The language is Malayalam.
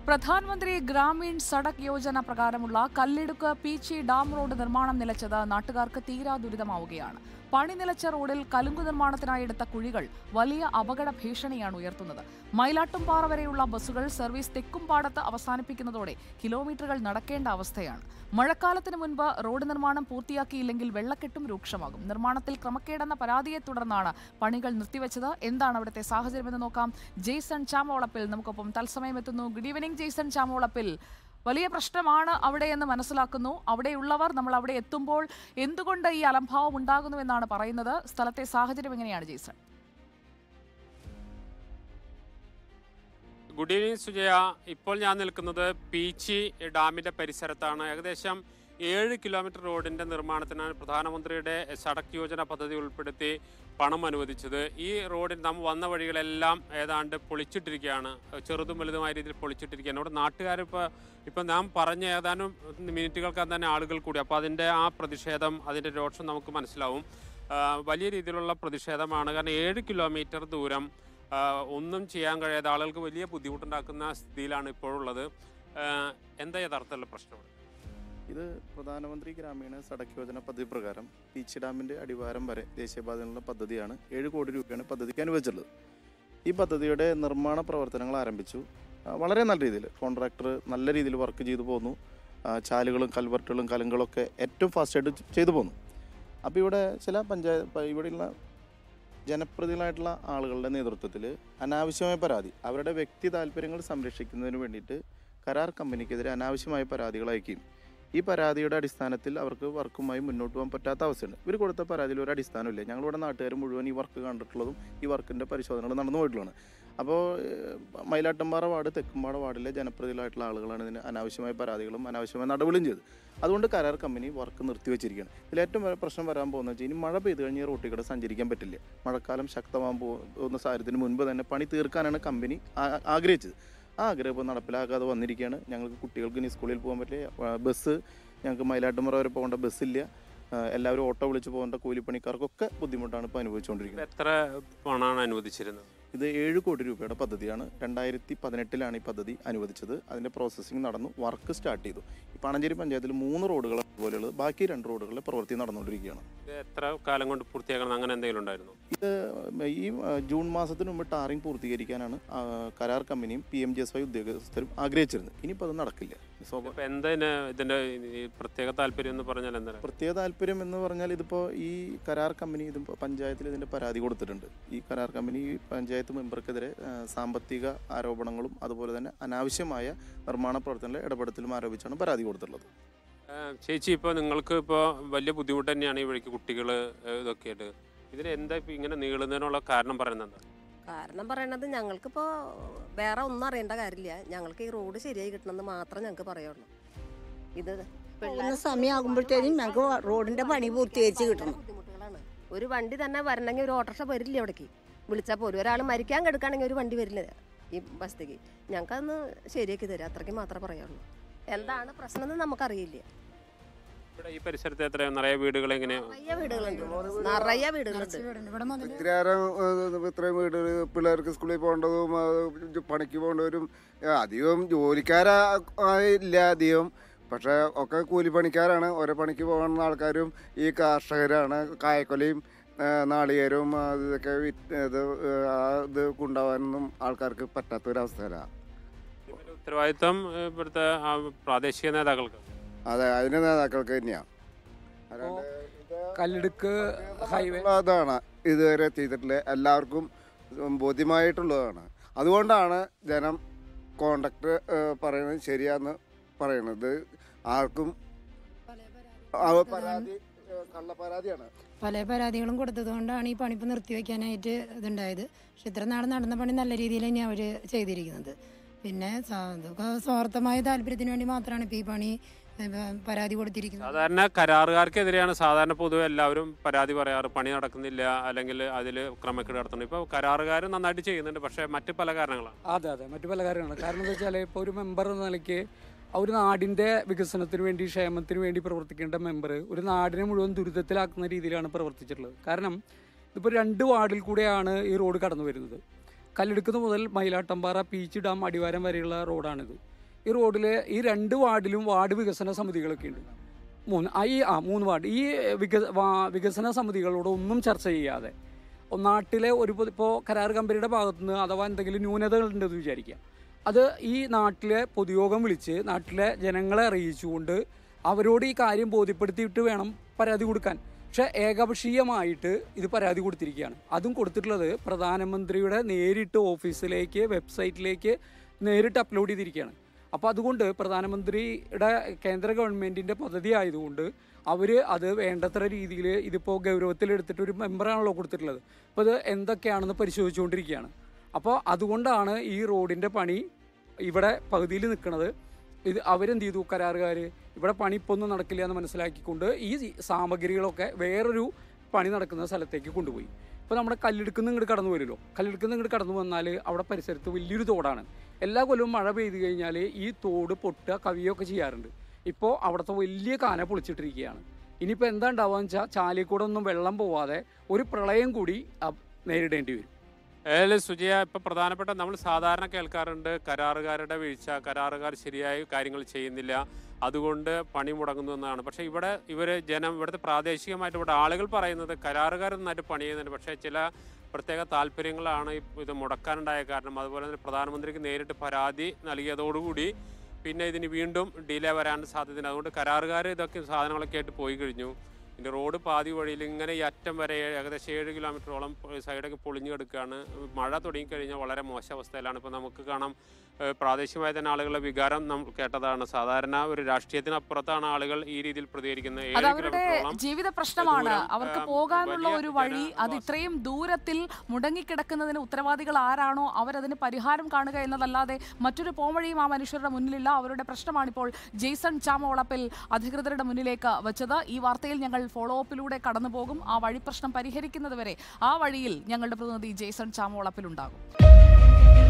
പ്രധാനമന്ത്രി ഗ്രാമീൺ സഡക് യോജന പ്രകാരമുള്ള കല്ലിടുക്ക് പീച്ചി ഡാം റോഡ് നിർമ്മാണം നിലച്ചത് നാട്ടുകാർക്ക് തീരാ ദുരിതമാവുകയാണ് പണി നിലച്ച റോഡിൽ കലുങ്കു നിർമ്മാണത്തിനായി എടുത്ത കുഴികൾ വലിയ അപകട ഭീഷണിയാണ് ഉയർത്തുന്നത് മയിലാട്ടുംപാറ വരെയുള്ള ബസ്സുകൾ സർവീസ് തെക്കുംപാടത്ത് അവസാനിപ്പിക്കുന്നതോടെ കിലോമീറ്ററുകൾ നടക്കേണ്ട അവസ്ഥയാണ് മഴക്കാലത്തിന് മുൻപ് റോഡ് നിർമ്മാണം പൂർത്തിയാക്കിയില്ലെങ്കിൽ വെള്ളക്കെട്ടും രൂക്ഷമാകും നിർമ്മാണത്തിൽ ക്രമക്കേടെന്ന പരാതിയെ തുടർന്നാണ് പണികൾ നിർത്തിവെച്ചത് എന്താണ് അവിടുത്തെ സാഹചര്യമെന്ന് നോക്കാം ജെയ്സൺ ചാമോളപ്പിൽ നമുക്കൊപ്പം തത്സമയം എത്തുന്നു ഗുഡ് ഈവനിംഗ് ജെയ്സൺ ചാമോളപ്പിൽ വലിയ പ്രശ്നമാണ് അവിടെയെന്ന് മനസ്സിലാക്കുന്നു അവിടെയുള്ളവർ നമ്മൾ അവിടെ എത്തുമ്പോൾ എന്തുകൊണ്ട് ഈ അലംഭാവം ഉണ്ടാകുന്നു എന്നാണ് പറയുന്നത് സ്ഥലത്തെ സാഹചര്യം എങ്ങനെയാണ് ജെയ്സൺ ഗുഡ് ഈവനിങ് സുജയ ഇപ്പോൾ ഞാൻ നിൽക്കുന്നത് പീച്ചി ഡാമിന്റെ പരിസരത്താണ് ഏകദേശം ഏഴ് കിലോമീറ്റർ റോഡിന്റെ നിർമ്മാണത്തിനാണ് പ്രധാനമന്ത്രിയുടെ സടക് യോജന പദ്ധതി ഉൾപ്പെടുത്തി പണം അനുവദിച്ചത് ഈ റോഡിൽ നാം വന്ന വഴികളെല്ലാം ഏതാണ്ട് പൊളിച്ചിട്ടിരിക്കുകയാണ് ചെറുതും വലുതുമായ രീതിയിൽ പൊളിച്ചിട്ടിരിക്കുകയാണ് ഇവിടെ നാട്ടുകാരിപ്പോൾ ഇപ്പം നാം പറഞ്ഞ ഏതാനും മിനിറ്റുകൾക്കകം തന്നെ ആളുകൾ കൂടി അപ്പോൾ അതിൻ്റെ ആ പ്രതിഷേധം അതിൻ്റെ രോഷം നമുക്ക് മനസ്സിലാവും ആ, വലിയ രീതിയിലുള്ള പ്രതിഷേധമാണ് കാരണം ഏഴ് കിലോമീറ്റർ ദൂരം ആ, ഒന്നും ചെയ്യാൻ കഴിയാതെ ആളുകൾക്ക് വലിയ ബുദ്ധിമുട്ടുണ്ടാക്കുന്ന സ്ഥിതിയിലാണ് ഇപ്പോഴുള്ളത് ആ, എന്താ യഥാർത്ഥത്തിലുള്ള പ്രശ്നം ഇത് പ്രധാനമന്ത്രി ഗ്രാമീണ സടക്ക് യോജന പദ്ധതി പ്രകാരം പീച്ചി ഡാമിൻ്റെ അടിവാരം വരെ ദേശീയപാതയിലുള്ള പദ്ധതിയാണ് ഏഴ് കോടി രൂപയാണ് പദ്ധതിക്ക് അനുവദിച്ചിട്ടുള്ളത് ഈ പദ്ധതിയുടെ നിർമ്മാണ പ്രവർത്തനങ്ങൾ ആരംഭിച്ചു ആ, വളരെ നല്ല രീതിയിൽ കോൺട്രാക്ടർ നല്ല രീതിയിൽ വർക്ക് ചെയ്തു പോന്നു ആ, ചാലുകളും കൽവർട്ടുകളും കലങ്ങളൊക്കെ ഏറ്റവും ഫാസ്റ്റായിട്ട് ചെയ്തു പോന്നു അപ്പോൾ ഇവിടെ ചില പഞ്ചായത്ത് ഇവിടെയുള്ള ജനപ്രതിനിധികളായിട്ടുള്ള ആളുകളുടെ നേതൃത്വത്തിൽ അനാവശ്യമായ പരാതി അവരുടെ വ്യക്തി താല്പര്യങ്ങൾ സംരക്ഷിക്കുന്നതിന് വേണ്ടിയിട്ട് കരാർ കമ്പനിക്കെതിരെ അനാവശ്യമായ പരാതികൾ അയക്കുകയും ഈ പരാതിയുടെ അടിസ്ഥാനത്തിൽ അവർക്ക് വർക്കുമായി മുന്നോട്ട് പോകാൻ പറ്റാത്ത അവസ്ഥയുണ്ട് ഇവർ കൊടുത്ത പരാതിയിൽ ഒരു അടിസ്ഥാനമില്ല ഞങ്ങളിവിടെ നാട്ടുകാർ മുഴുവൻ ഈ വർക്ക് കണ്ടിട്ടുള്ളതും ഈ വർക്കിൻ്റെ പരിശോധനകൾ നടന്നു പോയിട്ടുള്ളതാണ് അപ്പോൾ ഏഹ്, മയിലാട്ടമ്പാറ വാർഡ് തെക്കുംപാറ വാർഡിലെ ജനപ്രതിനിധികളായിട്ടുള്ള ആളുകളാണ് ഇതിന് അനാവശ്യമായ പരാതികളും അനാവശ്യമായ നടപടിയും ചെയ്തത് അതുകൊണ്ട് കരാർ കമ്പനി വർക്ക് നിർത്തിവെച്ചിരിക്കുകയാണ് ഇതിൽ ഏറ്റവും വലിയ പ്രശ്നം വരാൻ പോകുന്നത് വെച്ചാൽ ഇനി മഴ പെയ്ത് കഴിഞ്ഞാൽ റോട്ടിൽ കൂടെ സഞ്ചരിക്കാൻ പറ്റില്ല മഴക്കാലം ശക്തമാകാൻ പോകുന്ന സാഹചര്യത്തിന് മുൻപ് തന്നെ പണി തീർക്കാനാണ് കമ്പനി ആ- ആഗ്രഹിച്ചത് ആ ആഗ്രഹം ഇപ്പോൾ നടപ്പിലാക്കാതെ വന്നിരിക്കുകയാണ് ഞങ്ങൾക്ക് കുട്ടികൾക്ക് ഇനി സ്കൂളിൽ പോകാൻ പറ്റില്ല ആ, ബസ് ഞങ്ങൾക്ക് മയിലാട്ടുമുറ വരെ പോകേണ്ട ബസ്സില്ല ആ, എല്ലാവരും ഓട്ടോ വിളിച്ച് പോകേണ്ട കൂലിപ്പണിക്കാർക്കൊക്കെ ബുദ്ധിമുട്ടാണ് ഇപ്പോൾ അനുഭവിച്ചുകൊണ്ടിരിക്കുന്നത് എത്ര പണമാണ് അനുവദിച്ചിരുന്നത് ഇത് ഏഴ് കോടി രൂപയുടെ പദ്ധതിയാണ് രണ്ടായിരത്തി പതിനെട്ടിലാണ് ഈ പദ്ധതി അനുവദിച്ചത് അതിൻ്റെ പ്രോസസ്സിംഗ് നടന്നു വർക്ക് സ്റ്റാർട്ട് ചെയ്തു ഈ പണഞ്ചേരി പഞ്ചായത്തിൽ മൂന്ന് റോഡുകൾ അതുപോലെയുള്ളത് ബാക്കി രണ്ട് റോഡുകളിലെ പ്രവൃത്തി നടന്നുകൊണ്ടിരിക്കുകയാണ് ഇത് എത്ര കാലം കൊണ്ട് പൂർത്തിയാക്കണം അങ്ങനെ എന്തെങ്കിലും ഉണ്ടായിരുന്നു ഇത് ഈ ആ, ജൂൺ മാസത്തിന് മുമ്പ് ടാറിംഗ് പൂർത്തീകരിക്കാനാണ് ആ, കരാർ കമ്പനിയും P M G S Y ഉദ്യോഗസ്ഥരും ആഗ്രഹിച്ചിരുന്നത് ഇനിയിപ്പോൾ അത് നടക്കില്ല സ്വാഭാവിക ഇപ്പൊ എന്തിന് ഇതിന്റെ ഈ പ്രത്യേക താല്പര്യം എന്ന് പറഞ്ഞാൽ എന്താണ് പ്രത്യേക താല്പര്യം എന്ന് പറഞ്ഞാൽ ഇതിപ്പോൾ ഈ കരാർ കമ്പനി ഇത് പഞ്ചായത്തിൽ ഇതിൻ്റെ പരാതി കൊടുത്തിട്ടുണ്ട് ഈ കരാർ കമ്പനി ഈ പഞ്ചായത്ത് മെമ്പർക്കെതിരെ ആ, സാമ്പത്തിക ആരോപണങ്ങളും അതുപോലെ തന്നെ അനാവശ്യമായ നിർമ്മാണ പ്രവർത്തനങ്ങളിലെ ഇടപെടലും ആരോപിച്ചാണ് പരാതി കൊടുത്തിട്ടുള്ളത് ആ, ചേച്ചി ഇപ്പോൾ നിങ്ങൾക്ക് ഇപ്പോൾ വലിയ ബുദ്ധിമുട്ട് തന്നെയാണ് ഈ വഴിക്ക് കുട്ടികൾ ഇതൊക്കെ ആയിട്ട് ഇതിന് എന്താ ഇപ്പൊ ഇങ്ങനെ നീളുന്നതിനുള്ള കാരണം പറയുന്നത് എന്താ കാരണം പറയണത് ഞങ്ങൾക്കിപ്പോൾ വേറെ ഒന്നും അറിയേണ്ട കാര്യമില്ല ഞങ്ങൾക്ക് ഈ റോഡ് ശരിയായി കിട്ടണമെന്ന് മാത്രം ഞങ്ങൾക്ക് പറയുള്ളൂ ഇത് പോകുന്ന സമയമാകുമ്പോഴത്തേനും ഞങ്ങൾക്ക് റോഡിന്റെ പണി പൂർത്തീകരിച്ച് കിട്ടണം ബുദ്ധിമുട്ടുകളാണ് ഒരു വണ്ടി തന്നെ വരണമെങ്കിൽ ഒരു ഓട്ടോറിക്ഷ വരില്ല ഇവിടേക്ക് വിളിച്ചാൽ പോലും ഒരാൾ മരിക്കാൻ കിടക്കുകയാണെങ്കിൽ ഒരു വണ്ടി വരില്ല ഈ ബസ്തേക്ക് ഞങ്ങൾക്കതൊന്ന് ശരിയാക്കി തരാം അത്രയ്ക്ക് മാത്രമേ പറയുള്ളൂ എന്താണ് പ്രശ്നം എന്ന് നമുക്കറിയില്ല ഇവിടെ ഈ പരിസരത്ത് എത്ര നിറയെ വീടുകൾ എങ്ങനെയാ നിറയെ വീടുകളുണ്ട് നിറയെ വീടുകളുണ്ട് ഇത്രയേരം ഏഹ്, ഇത്രയും വീട് പിള്ളേർക്ക് സ്കൂളിൽ പോകേണ്ടതും ഏഹ്, പണിക്ക് പോകേണ്ടവരും ഏഹ്, അധികം ജോലിക്കാരാ ആയി ഇല്ല അധികം പക്ഷെ ഒക്കെ കൂലിപ്പണിക്കാരാണ് ഓരോ പണിക്ക് പോകുന്ന ആൾക്കാരും ഈ കർഷകരാണ് കായക്കൊലയും ഏഹ്, നാളികേരവും അത് ഇതൊക്കെ വിറ്റ് ഇത് ഏഹ്, ആ ഇത് കൊണ്ടുപോകാനൊന്നും ആൾക്കാർക്ക് പറ്റാത്തൊരവസ്ഥയിലാണ് ഇതിന്റെ ഉത്തരവാദിത്വം ഏ, ഇവിടുത്തെ ആ പ്രാദേശിക നേതാക്കൾക്ക് അതെ അതിന് നേതാക്കൾക്ക് തന്നെയാണ് അല്ലാണ്ട് കല്ലെടുക്ക് ഹൈവേ അതാണ് ഇതുവരെ ചെയ്തിട്ടുള്ള എല്ലാവർക്കും ബോധ്യമായിട്ടുള്ളതാണ് അതുകൊണ്ടാണ് ജനം കോണ്ടക്ട് പറയുന്നത് ശരിയാന്ന് പറയുന്നത് ആർക്കും ആ പരാതി ഏഹ്, കള്ളപ്പരാതിയാണ് പല പരാതികളും കൊടുത്തതുകൊണ്ടാണ് ഈ പണി ഇപ്പോൾ നിർത്തിവെക്കാനായിട്ട് ഇതുണ്ടായത് പക്ഷെ ഇത്ര നാൾ നടന്ന പണി നല്ല രീതിയിൽ തന്നെ അവർ ചെയ്തിരിക്കുന്നത് പിന്നെ സ- ഇതൊക്കെ സ്വാർത്ഥമായ താല്പര്യത്തിന് വേണ്ടി മാത്രമാണ് ഇപ്പോൾ ഈ പണി ഏ, പരാതി കൊടുത്തിരിക്കുന്നത് സാധാരണ കരാറുകാർക്കെതിരെയാണ് സാധാരണ പൊതുവെ എല്ലാവരും പരാതി പറയാറ് പണി നടക്കുന്നില്ല അല്ലെങ്കിൽ അതിൽ ക്രമക്കേട് നടത്തുന്നു ഇപ്പോൾ കരാറുകാർ നന്നായിട്ട് ചെയ്യുന്നുണ്ട് പക്ഷേ മറ്റ് പല കാരണങ്ങളാണ് അതെ അതെ മറ്റു പല കാര്യങ്ങളാണ് കാരണം എന്താ വെച്ചാൽ ഇപ്പോൾ ഒരു മെമ്പർ എന്ന നിലയ്ക്ക് ആ ഒരു നാടിൻ്റെ വികസനത്തിന് വേണ്ടി ക്ഷേമത്തിന് വേണ്ടി പ്രവർത്തിക്കേണ്ട മെമ്പർ ഒരു നാടിനെ മുഴുവൻ ദുരിതത്തിലാക്കുന്ന രീതിയിലാണ് പ്രവർത്തിച്ചിട്ടുള്ളത് കാരണം ഇതിപ്പോൾ രണ്ട് വാർഡിൽ കൂടെയാണ് ഈ റോഡ് കടന്നു വരുന്നത് കല്ലെടുക്കുന്ന മുതൽ മയിലാട്ടമ്പാറ പീച്ച് ഡാം അടിവാരം വരെയുള്ള റോഡാണിത് ഈ റോഡിൽ ഈ രണ്ട് വാർഡിലും വാർഡ് വികസന സമിതികളൊക്കെ ഉണ്ട് മൂന്ന് ആ ഈ ആ മൂന്ന് വാർഡ് ഈ വിക വാ- വികസന സമിതികളോട് ഒന്നും ചർച്ച ചെയ്യാതെ നാട്ടിലെ ഒരു ഇപ്പോൾ കരാർ കമ്പനിയുടെ ഭാഗത്തുനിന്ന് അഥവാ എന്തെങ്കിലും ന്യൂനതകൾ ഉണ്ടെന്ന് വിചാരിക്കുക അത് ഈ നാട്ടിലെ പൊതുയോഗം വിളിച്ച് നാട്ടിലെ ജനങ്ങളെ അറിയിച്ചുകൊണ്ട് അവരോട് ഈ കാര്യം ബോധ്യപ്പെടുത്തിയിട്ട് വേണം പരാതി കൊടുക്കാൻ പക്ഷെ ഏകപക്ഷീയമായിട്ട് ഇത് പരാതി കൊടുത്തിരിക്കുകയാണ് അതും കൊടുത്തിട്ടുള്ളത് പ്രധാനമന്ത്രിയുടെ നേരിട്ട് ഓഫീസിലേക്ക് വെബ്സൈറ്റിലേക്ക് നേരിട്ട് അപ്ലോഡ് ചെയ്തിരിക്കുകയാണ് അപ്പോൾ അതുകൊണ്ട് പ്രധാനമന്ത്രിയുടെ കേന്ദ്ര ഗവൺമെൻറ്റിൻ്റെ പദ്ധതി ആയതുകൊണ്ട് അവർ അത് വേണ്ടത്ര രീതിയിൽ ഇതിപ്പോൾ ഗൗരവത്തിലെടുത്തിട്ട് ഒരു മെമ്പറാണല്ലോ കൊടുത്തിട്ടുള്ളത് അപ്പോൾ ഇത് എന്തൊക്കെയാണെന്ന് പരിശോധിച്ചുകൊണ്ടിരിക്കുകയാണ് അപ്പോൾ അതുകൊണ്ടാണ് ഈ റോഡിൻ്റെ പണി ഇവിടെ പകുതിയിൽ നിൽക്കുന്നത് ഇത് അവരെന്ത് ചെയ്തു കരാറുകാർ ഇവിടെ പണി ഇപ്പോൾ ഒന്നും നടക്കില്ല എന്ന് മനസ്സിലാക്കിക്കൊണ്ട് ഈ സാമഗ്രികളൊക്കെ വേറൊരു പണി നടക്കുന്ന സ്ഥലത്തേക്ക് കൊണ്ടുപോയി ഇപ്പോൾ നമ്മുടെ കല്ലെടുക്കുന്ന ഇങ്ങോട്ട് കടന്നു വരുമല്ലോ കല്ലെടുക്കുന്ന ഇങ്ങോട്ട് കടന്നു വന്നാൽ അവിടെ പരിസരത്ത് വലിയൊരു തോടാണ് എല്ലാ കൊല്ലവും മഴ പെയ്തു കഴിഞ്ഞാൽ ഈ തോട് പൊട്ടുക കവിയൊക്കെ ചെയ്യാറുണ്ട് ഇപ്പോൾ അവിടുത്തെ വലിയ കാന പൊളിച്ചിട്ടിരിക്കുകയാണ് ഇനിയിപ്പോൾ എന്താ ഉണ്ടാവുക വെച്ചാൽ ചാലിൽ കൂടെ ഒന്നും വെള്ളം പോവാതെ ഒരു പ്രളയം കൂടി അ- നേരിടേണ്ടി വരും ഏതായാലും സുജയ ഇപ്പൊ പ്രധാനപ്പെട്ട നമ്മൾ സാധാരണ കേൾക്കാറുണ്ട് കരാറുകാരുടെ വീഴ്ച കരാറുകാർ ശരിയായ കാര്യങ്ങൾ ചെയ്യുന്നില്ല അതുകൊണ്ട് പണി മുടങ്ങുന്നു എന്നാണ് പക്ഷേ ഇവിടെ ഇവർ ജനം ഇവിടുത്തെ പ്രാദേശികമായിട്ട് ഇവിടെ ആളുകൾ പറയുന്നത് കരാറുകാർ നന്നായിട്ട് പണി ചെയ്യുന്നുണ്ട് പക്ഷേ ചില പ്രത്യേക താല്പര്യങ്ങളാണ് ഈ ഇത് മുടക്കാനുണ്ടായ കാരണം അതുപോലെ തന്നെ പ്രധാനമന്ത്രിക്ക് നേരിട്ട് പരാതി നൽകിയതോടുകൂടി പിന്നെ ഇതിന് വീണ്ടും ഡിലേ വരാൻ സാധ്യതയുണ്ട് അതുകൊണ്ട് കരാറുകാർ ഇതൊക്കെ സാധനങ്ങളൊക്കെ ആയിട്ട് പോയി കഴിഞ്ഞു ഇതിൻ്റെ റോഡ് പാതി വഴിയിൽ ഇങ്ങനെ ഈ അറ്റം വരെ ഏകദേശം ഏഴ് കിലോമീറ്ററോളം സൈഡൊക്കെ പൊളിഞ്ഞു കിടക്കുകയാണ് മഴ തുടങ്ങിക്കഴിഞ്ഞാൽ വളരെ മോശം അവസ്ഥയിലാണ് ഇപ്പോൾ നമുക്ക് കാണാം ഏഹ് പ്രാദേശികമായ തന്നെ ആളുകളുടെ വികാരം നമ്മൾ കേട്ടതാണ് സാധാരണ ഒരു രാഷ്ട്രീയത്തിനപ്പുറത്താണ് ആളുകൾ ഈ രീതിയിൽ പ്രതികരിക്കുന്നത് അത് ഏഴ് അവരുടെ കിലോമീറ്ററോളം ജീവിത പ്രശ്നമാണ് ദൂരം, അവർക്ക് ആ, പോകാനുള്ള വലിയ ഒരു വഴി അത് ജനവാസം. ഇത്രയും ദൂരത്തിൽ മുടങ്ങിക്കിടക്കുന്നതിന് ഉത്തരവാദികൾ ആരാണോ അവരതിന് പരിഹാരം കാണുക എന്നതല്ലാതെ മറ്റൊരു പോംവഴിയും ആ മനുഷ്യരുടെ മുന്നിലില്ല അവരുടെ പ്രശ്നമാണിപ്പോൾ ജെയ്സൺ ചാമവളപ്പിൽ അധികൃതരുടെ മുന്നിലേക്ക് വെച്ചത് ഈ വാർത്തയിൽ ഞങ്ങൾ ഫോളോ അപ്പിലൂടെ കടന്നു പോകും ആ വഴി പ്രശ്നം പരിഹരിക്കുന്നതുവരെ ആ വഴിയിൽ ഞങ്ങളുടെ പ്രതിനിധി ജെയ്സൺ ചാമവളപ്പിൽ ഉണ്ടാകും